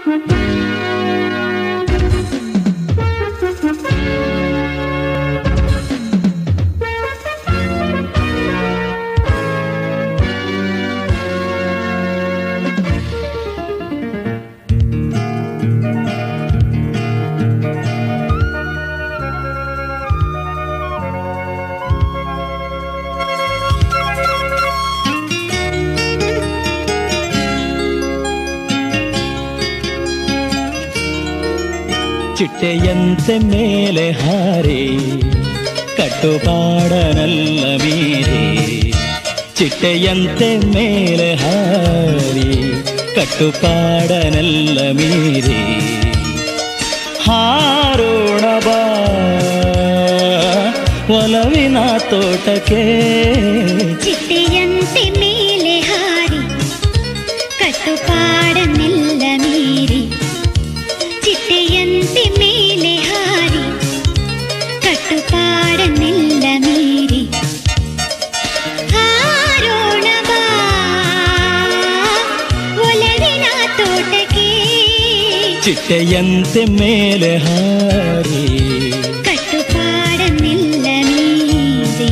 ಚಿಟ್ಟೆಯಂತೆ ಮೇಲೆ ಹಾರಿ ಕಟ್ಟುಪಾಡನಲ್ಲ ಮೀರಿ ಚಿಟ್ಟೆಯಂತೆ ಮೇಲೆ ಹಾರಿ ಕಟ್ಟುಪಾಡನಲ್ಲ ಮೀರಿ ಹಾರೋಣ ಬಾ ಒಲವಿನ ತೋಟಕ್ಕೆ ಚಿಟ್ಟೆಯಂತೆ ಮೇಲೆ ಹಾರಿ ಕಟ್ಟುಪಾಡನೆಲ್ಲ ಮೀರಿ ಚಿಟ್ಟೆಯಂತೆ ಮೇಲೆ ಹಾರಿ ಕಟ್ಟುಪಾಡನೆಲ್ಲ ಮೀರಿ ಹಾರೋಣ ಬಾ ಒಲವಿನ ತೋಟಕ್ಕೆ ಚಿಟ್ಟೆಯಂತೆ ಮೇಲೆ ಹಾರಿ ಕಟ್ಟುಪಾಡನೆಲ್ಲ ಮೀರಿ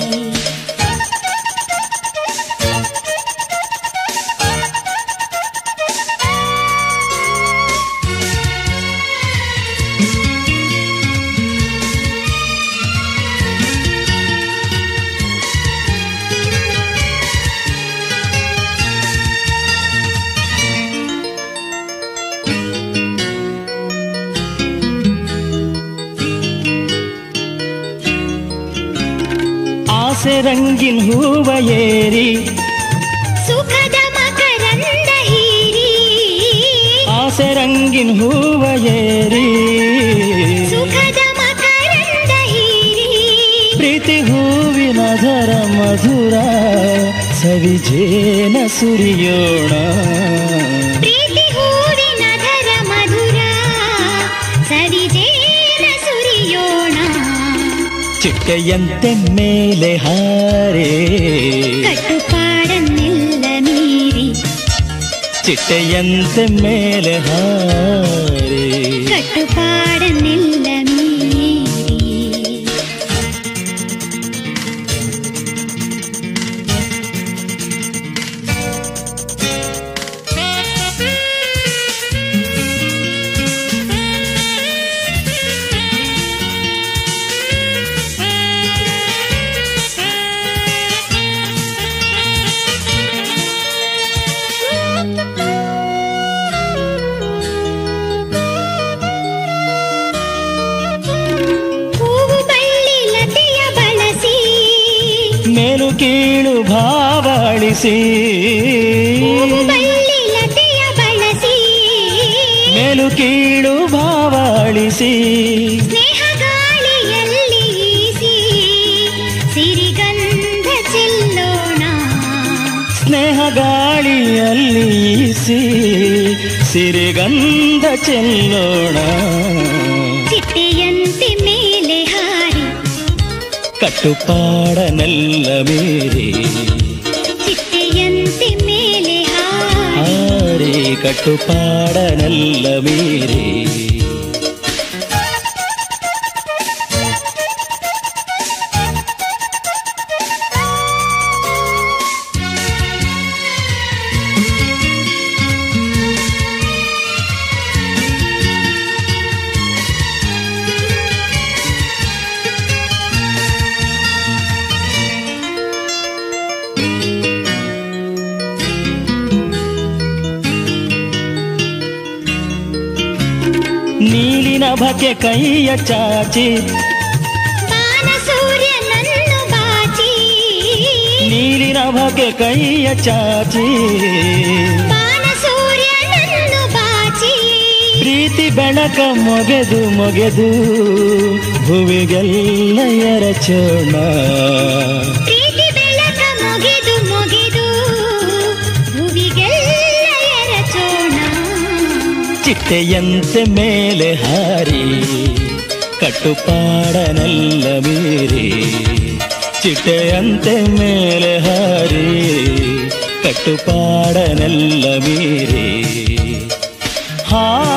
ಆಸೆ ರಂಗಿನ ಹೂವ ಏರಿ ಸುಖದ ಮಕರಂದ ಹೀರಿ ಆಸೆ ರಂಗಿನ ಹೂವ ಏರಿ ಸುಖದ ಮಕರಂದ ಹೀರಿ ಪ್ರೀತಿ ಹೂವಿನ ಧರ ಮಧುರ ಸವಿಜೇನ ಸುರಿಯೋಣ ಪ್ರೀತಿ ಹೂವಿನ ಧರ ಮಧುರ ಸರಿಜೇನ ಸುರಿಯೋಣ ಚಿಟ್ಟೆಯಂತೆ ಮೇಲೆ ಹಾರೇ ಕಟ್ಟುಪಾಡನ್ನೆಲ್ಲ ಮೀರಿ ಚಿಟ್ಟೆಯಂತೆ ಮೇಲೆ ಹಾರೇ ಕಟ್ಟುಪಾಡನ್ನೆಲ್ಲ ಮೀರಿ ಹೂವು ಬಳ್ಳಿ ಲತೆಯ ಬಳಸಿ ಮೇಲು ಕೀಳು ಭಾವ ಅಳಿಸಿ ಹೂವು ಬಳ್ಳಿ ಲತೆಯ ಬಳಸಿ ಮೇಲು ಕೀಳು ಭಾವ ಅಳಿಸಿ ಸ್ನೇಹ ಗಾಳಿಯಲ್ಲಿ ಈಸಿ ಸಿರಿಗಂಧ ಚೆಲ್ಲೋಣ ಸ್ನೇಹ ಗಾಳಿಯಲ್ಲಿ ಈಸಿ ಸಿರಿಗಂಧ ಚೆಲ್ಲೋಣ ಚಿಟ್ಟೆಯಂತೆ ಮೇಲೆ ಹಾರಿ ಕಟ್ಟುಪಾಡನೆಲ್ಲ ಮೀರಿ ಚಿಟ್ಟೆಯಂತೆ ಮೇಲೆ ಹಾರಿ ಹಾರಿ ಕಟ್ಟುಪಾಡನೆಲ್ಲ ಮೀರಿ ನೀಲಿನ ಭಕೆ ಕೈಯ ಚಾಚಿ ಬಾನ ಸೂರ್ಯನನ್ನು ಬಾಚಿ ನೀಲಿನ ಭಕೆ ಕೈಯ ಚಾಚಿ ಬಾನ ಸೂರ್ಯನನ್ನು ಬಾಚಿ ಪ್ರೀತಿ ಬೆಳಕ ಮೊಗೆದು ಮೊಗೆದು ಭುವಿಗೆಲ್ಲ ಎರಚೋಣ ಪ್ರೀತಿ ಬೆಳಕ ಮೊಗೆದು ಮೊಗೆದು ಭುವಿಗೆಲ್ಲ ಎರಚೋಣ ಚಿಟ್ಟೆಯಂತೆ ಮೇಲೆ ಹಾರಿ ಕಟ್ಟುಪಾಡನೆಲ್ಲ ಮೀರಿ ಚಿಟ್ಟೆಯಂತೆ ಮೇಲೆ ಹಾರಿ ಕಟ್ಟುಪಾಡನೆಲ್ಲ ಮೀರಿ ಹಾರಿ